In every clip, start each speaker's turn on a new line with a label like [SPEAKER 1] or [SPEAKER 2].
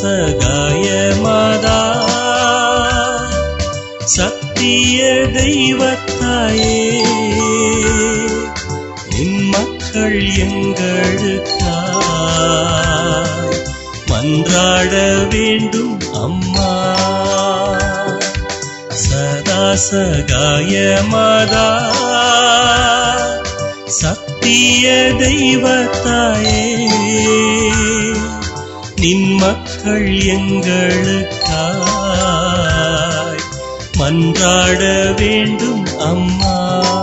[SPEAKER 1] சகாய மாதா சத்திய தெய்வத்தாயே நின் மக்கள் எங்களுக்காய் மன்றாட வேண்டும் அம்மா சதா சகாய மாதா சத்திய தெய்வத்தாயே நின் மக்கள் எங்களுக்காய் மன்றாட வேண்டும் அம்மா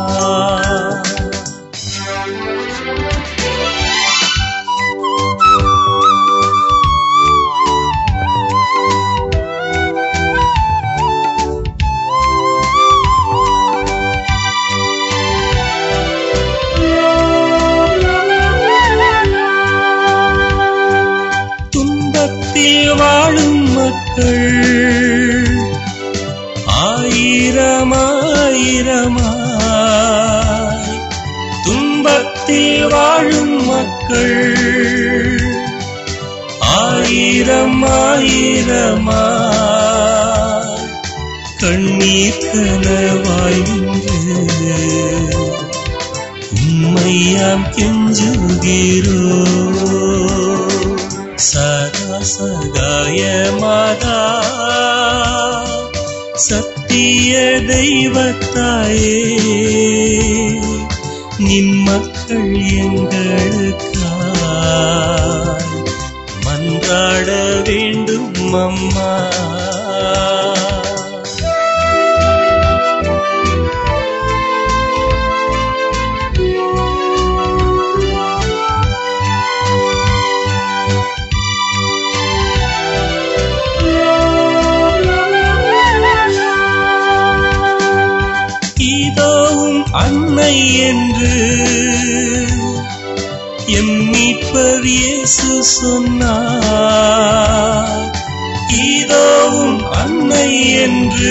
[SPEAKER 1] துன்பத்தில் வாழும் மக்கள் ஆயிரமாயிரமாய் துன்பத்தில் வாழும் மக்கள் ஆயிரம் ஆயிரமாய் கண்ணீர் கனவாய் நின்று உம்மையாம் கெஞ்சுகிறோ சதா சகாய மாதா சத்திய தெய்வத்தாயே நின் மக்கள் எங்களுக்காய் மன்றாட வேண்டும் அம்மா இதோவும் அன்னை என்று எம் மீட்பர் இயேசு சொன்னார் இதோவும் அன்னை என்று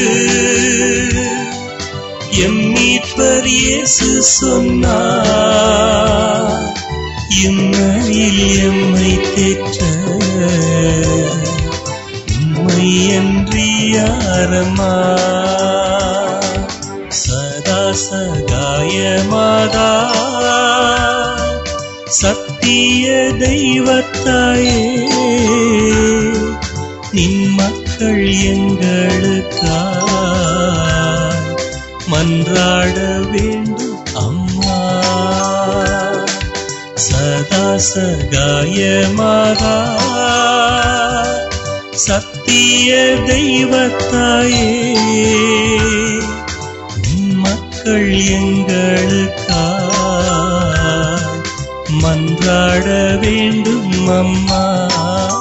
[SPEAKER 1] எம் மீட்பர் இயேசு சொன்னார் இம்மையில் எம்மை தேற்ற உம்மை என்று யாரம்மா சதா சகாய மாதா சத்திய தெய்வத்தாயே நின் மக்கள் எங்களுக்காய் மன்றாட வேண்டும் அம்மா சதா சகாய மாதா சத்திய தெய்வத்தாயே உன் மக்கள் எங்களுக்காய் மன்றாட வேண்டும் அம்மா